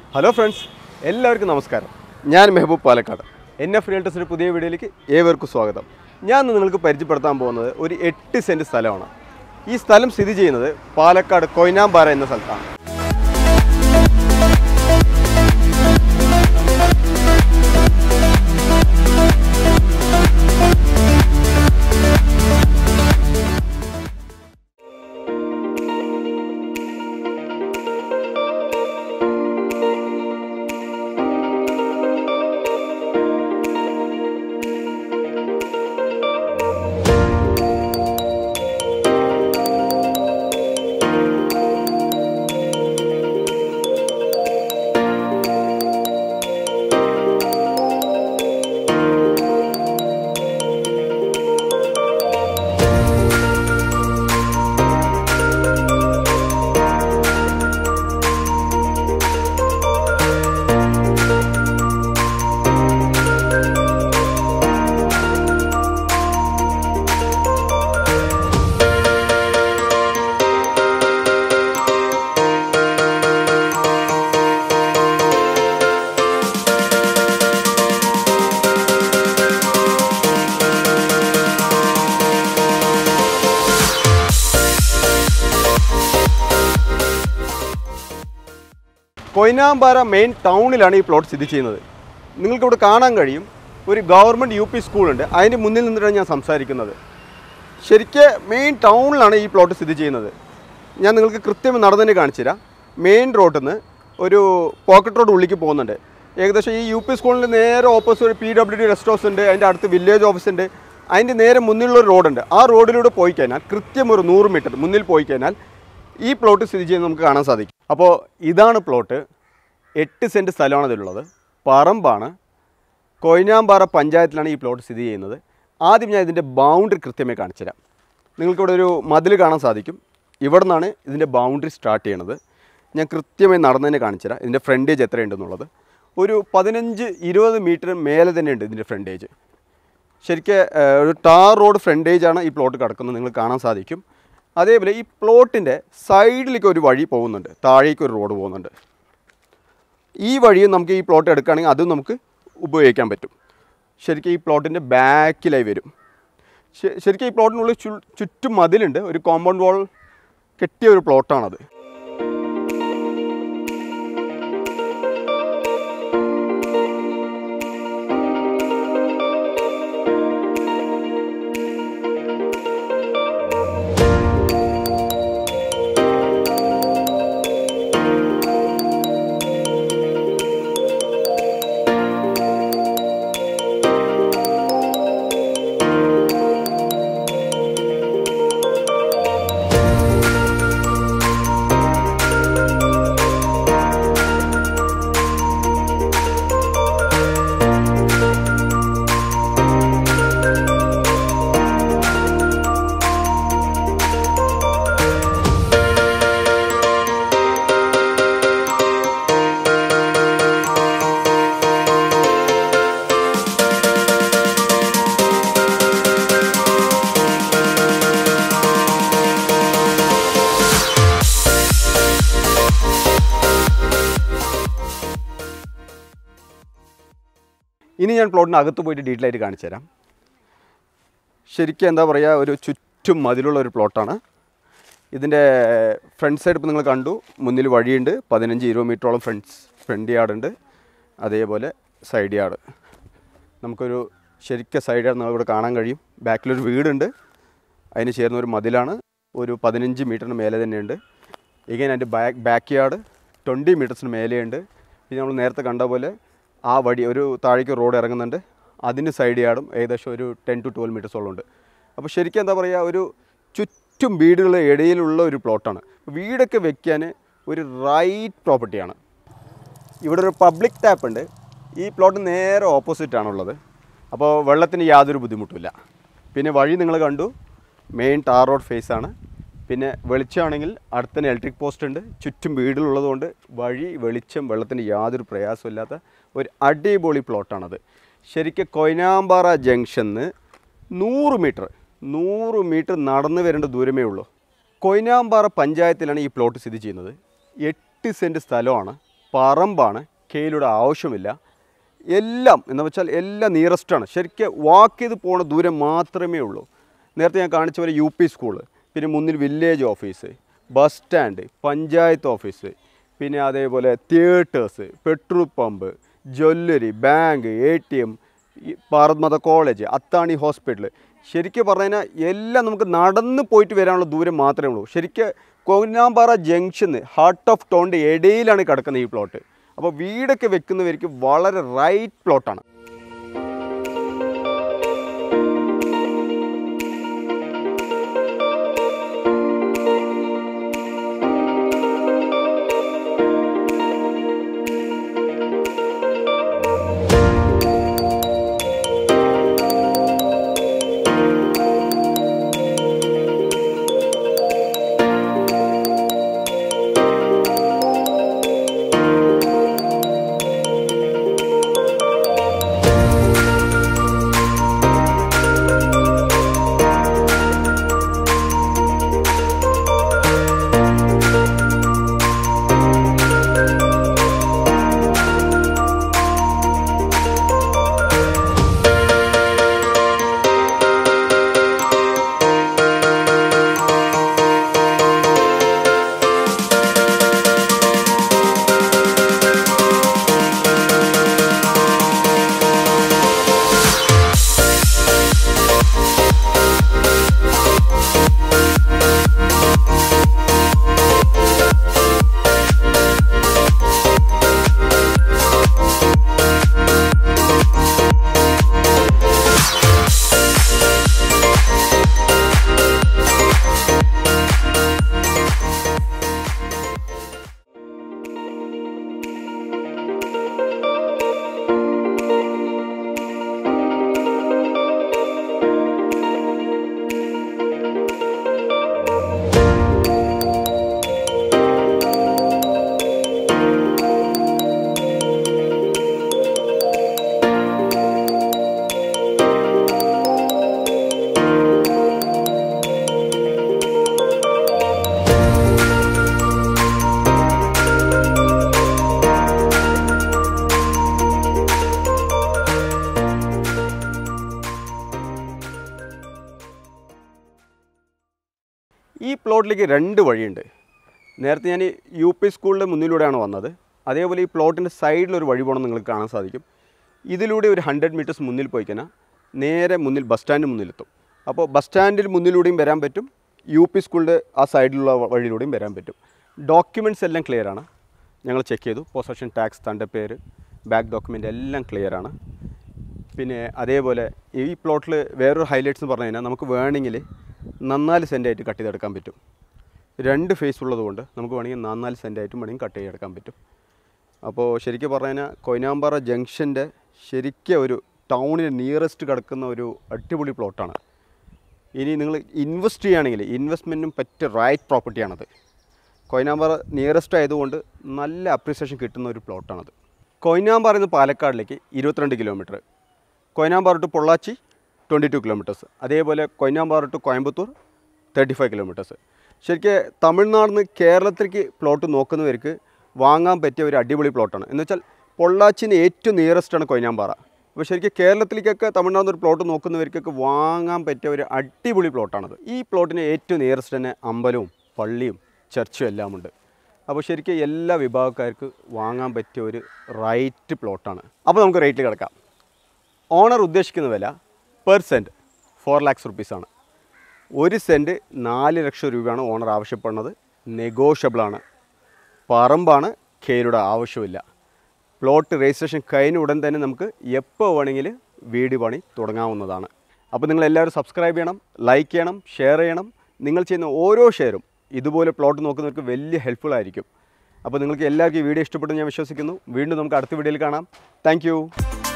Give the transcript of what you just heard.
hello friends എല്ലാവർക്കും നമസ്കാരം ഞാൻ മെഹബൂബ് പാലക്കാട് എൻ എഫ് റിയൽറ്റസിൻ്റെ പുതിയ വീഡിയോയിലേക്ക് ഏവർക്കും സ്വാഗതം ഞാൻ ഇന്ന് നിങ്ങൾക്ക് പരിചയപ്പെടുത്താൻ പോകുന്നത് ഒരു എട്ട് സെൻറ്റ് സ്ഥലമാണ് ഈ സ്ഥലം സ്ഥിതി ചെയ്യുന്നത് പാലക്കാട് കൊയ്നാമ്പാറ എന്ന സ്ഥലത്താണ് കൊയ്നാമ്പാറ മെയിൻ ടൗണിലാണ് ഈ പ്ലോട്ട് സ്ഥിതി ചെയ്യുന്നത് നിങ്ങൾക്കിവിടെ കാണാൻ കഴിയും ഒരു ഗവൺമെൻറ് യു പി സ്കൂളുണ്ട് അതിൻ്റെ മുന്നിൽ നിന്നിട്ടാണ് ഞാൻ സംസാരിക്കുന്നത് ശരിക്ക് മെയിൻ ടൗണിലാണ് ഈ പ്ലോട്ട് സ്ഥിതി ചെയ്യുന്നത് ഞാൻ നിങ്ങൾക്ക് കൃത്യം നടന്നതിന് കാണിച്ചു തരാം മെയിൻ റോഡിൽ നിന്ന് ഒരു പോക്കറ്റ് റോഡ് ഉള്ളിലേക്ക് പോകുന്നുണ്ട് ഏകദേശം ഈ യു പി സ്കൂളിൻ്റെ നേരെ ഓപ്പോസിറ്റ് ഒരു P W D rest house ഉണ്ട് അതിൻ്റെ അടുത്ത് വില്ലേജ് ഓഫീസ് ഉണ്ട് അതിൻ്റെ നേരെ മുന്നിലുള്ള ഒരു റോഡുണ്ട് ആ റോഡിലൂടെ പോയി കഴിഞ്ഞാൽ കൃത്യം ഒരു നൂറ് മീറ്റർ മുന്നിൽ പോയി കഴിഞ്ഞാൽ ഈ പ്ലോട്ട് സ്ഥിതി ചെയ്യുന്നത് നമുക്ക് കാണാൻ സാധിക്കും അപ്പോൾ ഇതാണ് പ്ലോട്ട് എട്ട് സെൻറ്റ് സ്ഥലമാണ് ഇതിലുള്ളത് പറമ്പാണ് കൊയ്നാമ്പാറ പഞ്ചായത്തിലാണ് ഈ പ്ലോട്ട് സ്ഥിതി ചെയ്യുന്നത് ആദ്യം ഞാൻ ഇതിൻ്റെ ബൗണ്ടറി കൃത്യമായി കാണിച്ചു തരാം നിങ്ങൾക്കിവിടെ ഒരു മതിൽ കാണാൻ സാധിക്കും ഇവിടെ നിന്നാണ് ഇതിൻ്റെ ബൗണ്ടറി സ്റ്റാർട്ട് ചെയ്യണത് ഞാൻ കൃത്യമായി നടന്നതിനെ കാണിച്ചു തരാം ഇതിൻ്റെ ഫ്രണ്ടേജ് എത്രയുണ്ടെന്നുള്ളത് ഒരു പതിനഞ്ച് ഇരുപത് മീറ്റർ മേലെ തന്നെയുണ്ട് ഇതിൻ്റെ ഫ്രണ്ടേജ് ശരിക്ക് ഏഹ്, ഒരു ടാർ റോഡ് ഫ്രണ്ടേജ് ആണ് ഈ പ്ലോട്ട് കിടക്കുന്നത് നിങ്ങൾ കാണാൻ സാധിക്കും അതേപോലെ ഈ പ്ലോട്ടിൻ്റെ സൈഡിലേക്ക് ഒരു വഴി പോകുന്നുണ്ട് താഴേക്ക് ഒരു റോഡ് പോകുന്നുണ്ട് ഈ വഴിയും നമുക്ക് ഈ പ്ലോട്ട് എടുക്കുകയാണെങ്കിൽ അതും നമുക്ക് ഉപയോഗിക്കാൻ പറ്റും ശരിക്കും ഈ പ്ലോട്ടിൻ്റെ ബാക്കിലായി വരും ശ- ശരിക്കും ഈ പ്ലോട്ടിനുള്ളിൽ ചു- ചുറ്റും മതിലുണ്ട് ഒരു കോമ്പൗണ്ട് വാൾ കെട്ടിയ ഒരു പ്ലോട്ടാണത് ഇനി ഞാൻ പ്ലോട്ടിന് അകത്ത് പോയിട്ട് ഡീറ്റെയിൽ ആയിട്ട് കാണിച്ചു തരാം ശരിക്കും എന്താ പറയുക ഒരു ചുറ്റും മതിലുള്ള ഒരു പ്ലോട്ടാണ് ഇതിൻ്റെ ഫ്രണ്ട് സൈഡ് ഇപ്പോൾ നിങ്ങൾ കണ്ടു മുന്നിൽ വഴിയുണ്ട് പതിനഞ്ച് ഇരുപത് മീറ്ററോളം ഫ്രണ്ട്സ് ഫ്രണ്ട് യാർഡ് ഉണ്ട് അതേപോലെ സൈഡ് യാർഡ് നമുക്കൊരു ശരിക്കും സൈഡ് യാർഡ് നമുക്കിവിടെ കാണാൻ കഴിയും ബാക്കിലൊരു വീടുണ്ട് അതിന് ചേർന്ന ഒരു മതിലാണ് ഒരു പതിനഞ്ച് മീറ്ററിന് മേലെ തന്നെയുണ്ട് ഇങ്ങനെ അതിൻ്റെ ബാക്ക് ബാക്ക് യാർഡ് ട്വൻറ്റി മീറ്റേഴ്സിന് മേലെയുണ്ട് പിന്നെ നമ്മൾ നേരത്തെ കണ്ട പോലെ ആ വഴി ഒരു താഴേക്ക് റോഡ് ഇറങ്ങുന്നുണ്ട് അതിന് സൈഡ് യാർഡും ഏകദേശം ഒരു ടെൻ ടു ട്വൽവ് മീറ്റേഴ്സോളം ഉണ്ട് അപ്പോൾ ശരിക്കും എന്താ പറയുക ഒരു ചുറ്റും വീടുകളുടെ ഇടയിലുള്ള ഒരു പ്ലോട്ടാണ് വീടൊക്കെ വെക്കാൻ ഒരു റൈറ്റ് പ്രോപ്പർട്ടിയാണ് ഇവിടെ ഒരു പബ്ലിക് ടാപ്പ് ഉണ്ട് ഈ പ്ലോട്ട് നേരെ ഓപ്പോസിറ്റ് ആണുള്ളത് അപ്പോൾ വെള്ളത്തിന് യാതൊരു ബുദ്ധിമുട്ടില്ല പിന്നെ വഴി നിങ്ങൾ കണ്ടു മെയിൻ ടാർ റോഡ് ഫേസ് ആണ് പിന്നെ വെളിച്ചമാണെങ്കിൽ അടുത്തന്നെ ഇലക്ട്രിക് പോസ്റ്റ് ഉണ്ട് ചുറ്റും വീടുകളുള്ളതുകൊണ്ട് വഴി വെളിച്ചം വെള്ളത്തിന് യാതൊരു പ്രയാസമില്ലാത്ത ഒരു അടിപൊളി പ്ലോട്ടാണത് ശരിക്കും കൊയ്നാമ്പാറ ജംഗ്ഷന്ന് നൂറ് മീറ്റർ നൂറ് മീറ്റർ നടന്നു വരേണ്ട ദൂരമേ ഉള്ളൂ കൊയ്നാമ്പാറ പഞ്ചായത്തിലാണ് ഈ പ്ലോട്ട് സ്ഥിതി ചെയ്യുന്നത് എട്ട് സെൻറ്റ് സ്ഥലമാണ് പറമ്പാണ് കെയിലൂടെ ആവശ്യമില്ല എല്ലാം എന്ന് വെച്ചാൽ എല്ലാം നിയറസ്റ്റാണ് ശരിക്കും വാക്ക് ചെയ്ത് പോണ ദൂരം മാത്രമേ ഉള്ളൂ നേരത്തെ ഞാൻ കാണിച്ച പോലെ യു പി സ്കൂള് പിന്നെ മുന്നിൽ village office bus stand panchayat office പിന്നെ അതേപോലെ theatres petrol pump jewellery bank A T M പാർമത കോളേജ് അത്താണി ഹോസ്പിറ്റൽ ശരിക്കും പറഞ്ഞു കഴിഞ്ഞാൽ എല്ലാം നമുക്ക് നടന്ന് പോയിട്ട് വരാനുള്ള ദൂരം മാത്രമേ ഉള്ളൂ ശരിക്കും കൊന്നാമ്പാറ ജംഗ്ഷന് ഹാർട്ട് ഓഫ് ടൗണിൻ്റെ ഇടയിലാണ് കിടക്കുന്നത് ഈ പ്ലോട്ട് അപ്പോൾ വീടൊക്കെ വെക്കുന്നവർക്ക് വളരെ റൈറ്റ് പ്ലോട്ടാണ് ഈ പ്ലോട്ടിലേക്ക് രണ്ട് വഴിയുണ്ട് നേരത്തെ ഞാൻ യു പി സ്കൂളിൻ്റെ മുന്നിലൂടെയാണ് വന്നത് അതേപോലെ ഈ പ്ലോട്ടിൻ്റെ സൈഡിലൊരു വഴി പോകണം നിങ്ങൾക്ക് കാണാൻ സാധിക്കും ഇതിലൂടെ ഒരു ഹൺഡ്രഡ് മീറ്റേഴ്സ് മുന്നിൽ പോയി കഴിഞ്ഞാൽ നേരെ മുന്നിൽ ബസ് സ്റ്റാൻഡ് മുന്നിലെത്തും അപ്പോൾ ബസ് സ്റ്റാൻഡിൽ മുന്നിലൂടെയും വരാൻ പറ്റും യു പി സ്കൂളിൻ്റെ ആ സൈഡിലുള്ള വ- വഴിയിലൂടെയും വരാൻ പറ്റും ഡോക്യുമെൻറ്റ്സ് എല്ലാം ക്ലിയർ ആണ് ഞങ്ങൾ ചെക്ക് ചെയ്തു പൊസഷൻ ടാക്സ് തൻ്റെ പേര് ബാക്ക് ഡോക്യുമെൻ്റ് എല്ലാം ക്ലിയർ ആണ് പിന്നെ അതേപോലെ ഈ പ്ലോട്ടിൽ വേറൊരു ഹൈലൈറ്റ്സ് എന്ന് പറഞ്ഞു കഴിഞ്ഞാൽ നമുക്ക് വേണമെങ്കിൽ നന്നാല് സെൻറ്റായിട്ട് കട്ട് ചെയ്തെടുക്കാൻ പറ്റും രണ്ട് ഫേസ് ഉള്ളതുകൊണ്ട് നമുക്ക് വേണമെങ്കിൽ നന്നാല് സെൻറ്റായിട്ടും വേണമെങ്കിൽ കട്ട് ചെയ്തെടുക്കാൻ പറ്റും അപ്പോൾ ശരിക്കും പറഞ്ഞു കഴിഞ്ഞാൽ കൊയിനാമ്പാറ ജംഗ്ഷൻ്റെ ശരിക്കും ഒരു ടൗണിന് നിയറസ്റ്റ് കിടക്കുന്ന ഒരു അടിപൊളി പ്ലോട്ടാണ് ഇനി നിങ്ങൾ ഇൻവെസ്റ്റ് ചെയ്യുകയാണെങ്കിൽ ഇൻവെസ്റ്റ്മെൻറ്റിനും പറ്റിയ റൈറ്റ് പ്രോപ്പർട്ടിയാണത് കൊയിനാമ്പാറ നിയറസ്റ്റ് ആയതുകൊണ്ട് നല്ല അപ്രീസിയേഷൻ കിട്ടുന്ന ഒരു പ്ലോട്ടാണത് കൊയിനാമ്പാറ നിന്ന് പാലക്കാടിലേക്ക് ഇരുപത്തിരണ്ട് kilometre Koyinampara to Pollachi twenty two kilometres അതേപോലെ Koyinampara to Coimbatore thirty five kilometres ശരിക്കും തമിഴ്നാട് നിന്ന് കേരളത്തിലേക്ക് പ്ലോട്ട് നോക്കുന്നവർക്ക് വാങ്ങാൻ പറ്റിയ ഒരു അടിപൊളി പ്ലോട്ടാണ് എന്ന് വെച്ചാൽ പൊള്ളാച്ചിന് ഏറ്റവും നിയറസ്റ്റാണ് കൊയിനാമ്പാറ അപ്പോൾ ശരിക്കും കേരളത്തിലേക്കൊക്കെ തമിഴ്നാട് നിന്ന് ഒരു പ്ലോട്ട് നോക്കുന്നവർക്കൊക്കെ വാങ്ങാൻ പറ്റിയ ഒരു അടിപൊളി പ്ലോട്ടാണത് ഈ പ്ലോട്ടിന് ഏറ്റവും നിയറസ്റ്റ് തന്നെ അമ്പലവും പള്ളിയും ചർച്ചും എല്ലാം ഉണ്ട് അപ്പോൾ ശരിക്കും എല്ലാ വിഭാഗക്കാർക്ക് വാങ്ങാൻ പറ്റിയ ഒരു റൈറ്റ് പ്ലോട്ടാണ് അപ്പോൾ നമുക്ക് റേറ്റിൽ കിടക്കാം ഓണർ ഉദ്ദേശിക്കുന്ന വില പെർ സെൻറ്റ് ഫോർ ലാക്സ് റുപ്പീസാണ് ഒരു സെൻറ്റ് നാല് ലക്ഷം രൂപയാണ് ഓണർ ആവശ്യപ്പെടുന്നത് നെഗോഷ്യബിളാണ് പറമ്പാണ് കെയിലുടെ ആവശ്യമില്ല പ്ലോട്ട് രജിസ്ട്രേഷൻ കഴിഞ്ഞ ഉടൻ തന്നെ നമുക്ക് എപ്പോൾ വേണമെങ്കിൽ വീട് പണി തുടങ്ങാവുന്നതാണ് അപ്പോൾ നിങ്ങൾ എല്ലാവരും സബ്സ്ക്രൈബ് ചെയ്യണം ലൈക്ക് ചെയ്യണം ഷെയർ ചെയ്യണം നിങ്ങൾ ചെയ്യുന്ന ഓരോ ഷെയറും ഇതുപോലെ പ്ലോട്ട് നോക്കുന്നവർക്ക് വലിയ ഹെൽപ്ഫുൾ ആയിരിക്കും അപ്പോൾ നിങ്ങൾക്ക് എല്ലാവർക്കും ഈ വീഡിയോ ഇഷ്ടപ്പെട്ടെന്ന് ഞാൻ വിശ്വസിക്കുന്നു വീണ്ടും നമുക്ക് അടുത്ത വീഡിയോയിൽ കാണാം താങ്ക്